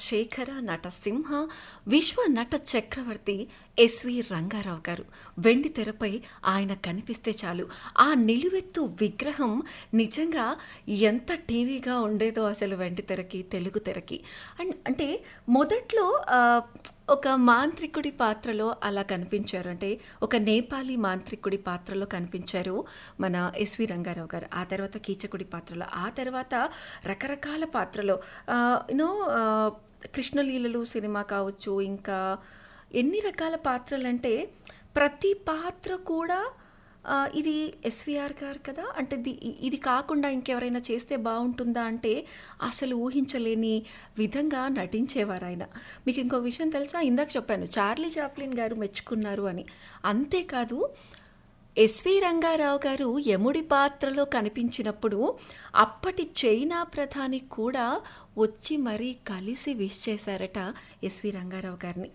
శేఖర నట సింహ విశ్వ నట చక్రవర్తి ఎస్వి రంగారావు గారు వెండి తెరపై ఆయన కనిపిస్తే చాలు ఆ నిలువెత్తు విగ్రహం నిజంగా ఎంత టీవీగా ఉండేదో అసలు వెండి తెరకి తెలుగు తెరకి అండ్ అంటే మొదట్లో ఆ, ఒక మాంత్రికుడి పాత్రలో అలా కనిపించారు అంటే ఒక నేపాలీ మాంత్రికుడి పాత్రలో కనిపించారు మన ఎస్వి రంగారావు గారు ఆ తర్వాత కీచకుడి పాత్రలో ఆ తర్వాత రకరకాల పాత్రలో యూనో కృష్ణలీలలు సినిమా కావచ్చు ఇంకా ఎన్ని రకాల పాత్రలు అంటే ప్రతి పాత్ర కూడా ఆ, ఇది ఎస్విఆర్ గారు కదా అంటే ది- ఇది కాకుండా ఇంకెవరైనా చేస్తే బాగుంటుందా అంటే అసలు ఊహించలేని విధంగా నటించేవారు ఆయన మీకు ఇంకొక విషయం తెలుసా ఇందాక చెప్పాను చార్లీ చాప్లిన్ గారు మెచ్చుకున్నారు అని అంతేకాదు ఎస్వి రంగారావు గారు యముడి పాత్రలో కనిపించినప్పుడు అప్పటి చైనా ప్రధాని కూడా వచ్చి మరీ కలిసి విష్ చేశారట ఎస్వి రంగారావు గారిని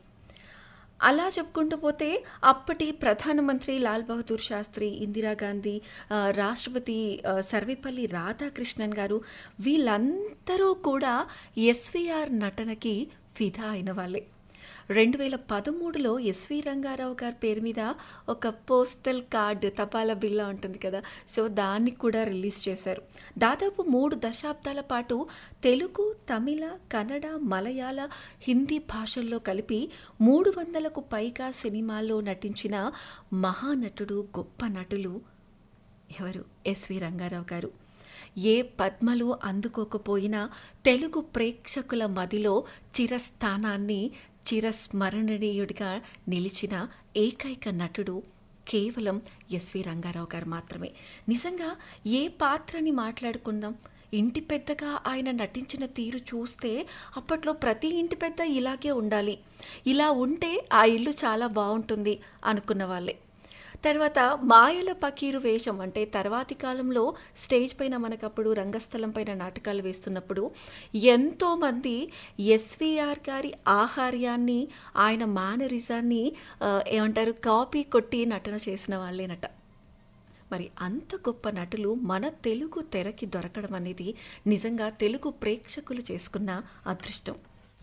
అలా చెప్పుకుంటూ పోతే అప్పటి ప్రధానమంత్రి లాల్ బహదూర్ శాస్త్రి ఇందిరాగాంధీ ఆ, రాష్ట్రపతి ఆ, సర్వేపల్లి రాధాకృష్ణన్ గారు వీళ్ళందరూ కూడా ఎస్విఆర్ నటనకి ఫిదా అయిన వాళ్ళే రెండు వేల పదమూడులో ఎస్వి రంగారావు గారి పేరు మీద ఒక పోస్టల్ కార్డ్ తపాలా బిల్ల ఉంటుంది కదా సో దాన్ని కూడా రిలీజ్ చేశారు దాదాపు మూడు దశాబ్దాల పాటు తెలుగు తమిళ కన్నడ మలయాళ హిందీ భాషల్లో కలిపి మూడు వందలకు పైగా సినిమాల్లో నటించిన మహానటుడు గొప్ప నటులు ఎవరు ఎస్వి రంగారావు గారు ఏ పద్మలు అందుకోకపోయినా తెలుగు ప్రేక్షకుల మదిలో చిరస్థానాన్ని చిరస్మరణీయుడిగా నిలిచిన ఏకైక నటుడు కేవలం ఎస్వి రంగారావు గారు మాత్రమే నిజంగా ఏ పాత్రని మాట్లాడుకుందాం ఇంటి పెద్దగా ఆయన నటించిన తీరు చూస్తే అప్పట్లో ప్రతి ఇంటి పెద్ద ఇలాగే ఉండాలి ఇలా ఉంటే ఆ ఇల్లు చాలా బాగుంటుంది అనుకున్న వాళ్ళే తర్వాత మాయల పకీరు వేషం అంటే తర్వాతి కాలంలో స్టేజ్ పైన మనకప్పుడు రంగస్థలం పైన నాటకాలు వేస్తున్నప్పుడు ఎంతోమంది ఎస్విఆర్ గారి ఆహార్యాన్ని ఆయన మేనరిజాన్ని ఆ, ఏమంటారు కాపీ కొట్టి నటన చేసిన వాళ్ళేనట మరి అంత గొప్ప నటులు మన తెలుగు తెరకి దొరకడం అనేది నిజంగా తెలుగు ప్రేక్షకులు చేసుకున్న అదృష్టం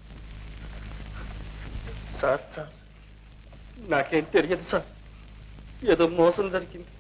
సార్ సార్ నాకేం తెలియదు సార్ ఏదో మోసం జరిగింది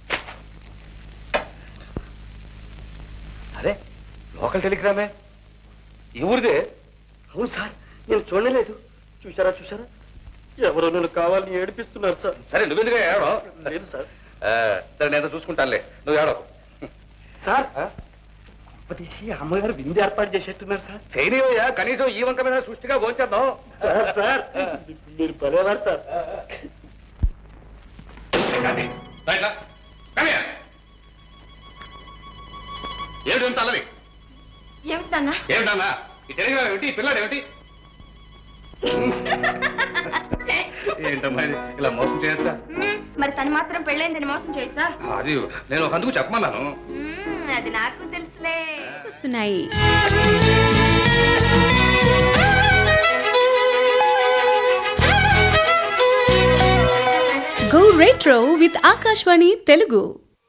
అరే లోకల్ టెలిగ్రామే ఈ ఊరిదే అవును సార్ నేను చూడలేదు చూసారా చూసారా ఎవరో నన్ను కావాలని ఏడిపిస్తున్నారు సార్ సరే నువ్వెందుకే ఏడో లేదు సార్ సరే నేను చూసుకుంటానులే నువ్వు ఏడో సార్ తీసి అమ్మగారు విందు ఏర్పాటు చేసేట్టున్నారు సార్ చేయనివయ్యా కనీసం ఈ వంక మీద సృష్టిగా భోంచేద్దాం సార్ సార్ మీరు పనేవారు సార్ కానీ, రా ఇట్లా. కానీ. ఏమిటి అంత అల్లరి ఏమిటన్నా ఏమిటన్నా ఈ టెలిగ్రామ్ ఏమిటి ఈ పిల్లాడు ఏమిటి ఏంటమ్మా ఇది? ఇలా మోసం చేయొచ్చా మరి తను మాత్రం పెళ్ళైందని మోసం చేయొచ్చా అది నేను ఒక అందుకు చెప్పమన్నాను మ్మ్, అది నాకు తెలుసులే వస్తున్నాయి Go retro with Akashvani Telugu.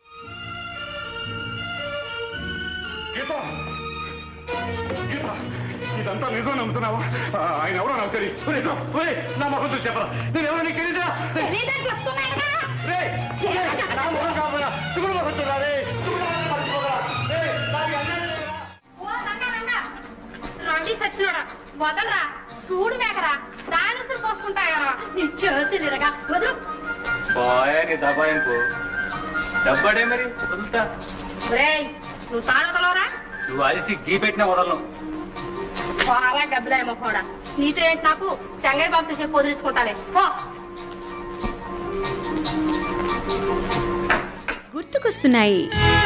ఇదంతా నిజం నమ్ముతున్నావా ఆయన ఎవరో నాకు తెలియదు నా మొహం చూసి చెప్పరా నేను ఎవరో నీకు తెలీదా తెలీదని చెప్తున్నానుగా. రేయ్, రేయ్, నా మొహం కావాలా సుగుణ మొహం చూడాలి సుగుణ మొహం మర్చిపోరా. రేయ్, నాకు అన్యాయం చేయరా. ఓ రంగా, రంగా. రండి సచ్చినోడా వదలరా చూడు మేకరా దాని ఉసురు పోసుకుంటాయరా నీ చేతులు ఇరగా వదులు పోయా నీ దబాయింపు డబ్బడే మరి వదులుతా ఒరేయ్ నువ్వు తాళదలవరా నువ్వు అరిసి గీ పెట్టిన వదలను బాగా డబ్బులేమో కూడా నీతో ఏంటి నాకు చెంగయ్య బాబుతో చెప్పి వదిలించుకుంటాలే పో గుర్తుకొస్తున్నాయి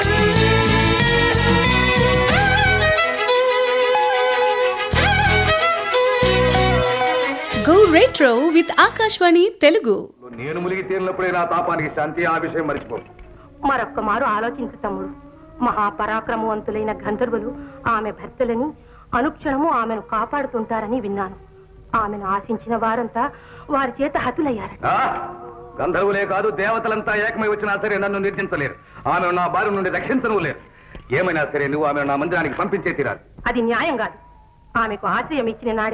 go retro with Akashvani Telugu నేను ములిగి తీరినప్పుడే నా తాపానికి శాంతి ఆ విషయం మర్చిపో మరొక్క మారు ఆలోచించు తమ్ముడు మహాపరాక్రమవంతులైన గంధర్వులు ఆమె భర్తలని అనుక్షణము ఆమెను కాపాడుతుంటారని విన్నాను ఆమెను ఆశించిన వారంతా వారి చేత హతులయ్యారట గంధర్వులే కాదు దేవతలంతా ఏకమై వచ్చినా సరే నన్ను నిర్జించలేరు ఆమె నా బారి నుండి రక్షించను లేరు ఏమైనా సరే నువ్వు ఆమె నా మందిరానికి పంపించే తీరాలి అది న్యాయం కాదు ఆమెకు ఆశ్రయం ఇచ్చిన నాడే